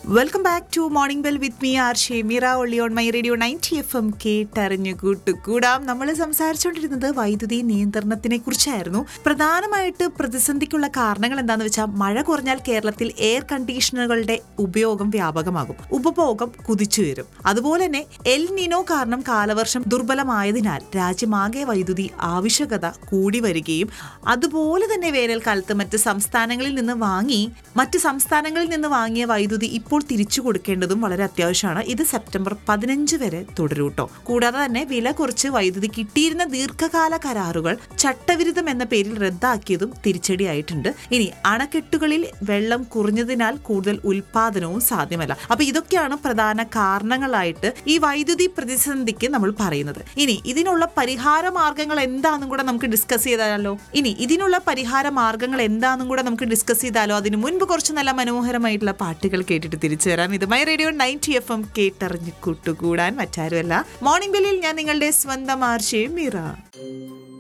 welcome back to morning bell with me R Shemeera ഒള്ളി on my radio ninety F M കേട്ടറിഞ്ഞു കൂട്ടുകൂടാം നമ്മൾ സംസാരിച്ചുകൊണ്ടിരുന്നത് വൈദ്യുതി നിയന്ത്രണത്തിനെ കുറിച്ചായിരുന്നു പ്രധാനമായിട്ട് പ്രതിസന്ധിക്കുള്ള കാരണങ്ങൾ എന്താണെന്ന് വെച്ചാൽ മഴ കുറഞ്ഞാൽ കേരളത്തിൽ എയർ കണ്ടീഷണറുകളുടെ ഉപയോഗം വ്യാപകമാകും ഉപഭോഗം കുതിച്ചുയരും അതുപോലെ തന്നെ എൽ നിനോ കാരണം കാലവർഷം ദുർബലമായതിനാൽ രാജ്യമാകെ വൈദ്യുതി ആവശ്യകത കൂടി വരികയും അതുപോലെ തന്നെ വേനൽക്കാലത്ത് മറ്റ് സംസ്ഥാനങ്ങളിൽ നിന്ന് വാങ്ങി മറ്റ് സംസ്ഥാനങ്ങളിൽ നിന്ന് വാങ്ങിയ വൈദ്യുതി ഇപ്പോൾ തിരിച്ചു കൊടുക്കേണ്ടതും വളരെ അത്യാവശ്യമാണ് ഇത് സെപ്റ്റംബർ പതിനഞ്ച് വരെ തുടരും കേട്ടോ കൂടാതെ തന്നെ വില കുറച്ച് വൈദ്യുതി കിട്ടിയിരുന്ന ദീർഘകാല കരാറുകൾ ചട്ടവിരുദ്ധം എന്ന പേരിൽ റദ്ദാക്കിയതും തിരിച്ചടിയായിട്ടുണ്ട് ഇനി അണക്കെട്ടുകളിൽ വെള്ളം കുറഞ്ഞതിനാൽ കൂടുതൽ ഉൽപാദനവും സാധ്യമല്ല അപ്പൊ ഇതൊക്കെയാണ് പ്രധാന കാരണങ്ങളായിട്ട് ഈ വൈദ്യുതി പ്രതിസന്ധിക്ക് നമ്മൾ പറയുന്നത് ഇനി ഇതിനുള്ള പരിഹാര മാർഗങ്ങൾ എന്താണെന്നും കൂടെ നമുക്ക് ഡിസ്കസ് ചെയ്താലോ ഇനി ഇതിനുള്ള പരിഹാര മാർഗങ്ങൾ എന്താണെന്നും കൂടെ നമുക്ക് ഡിസ്കസ് ചെയ്താലോ അതിന് മുൻപ് കുറച്ച് നല്ല മനോഹരമായിട്ടുള്ള പാട്ടുകൾ കേട്ടിട്ട് തിരിച്ചു വരാം ഇത് my radio ninety F M കേട്ടറിഞ്ഞ് കൂട്ടുകൂടാൻ മറ്റാരുമല്ല മോർണിംഗ് ബെല്ലിൽ ഞാൻ നിങ്ങളുടെ സ്വന്തം ആർഷയും മീറ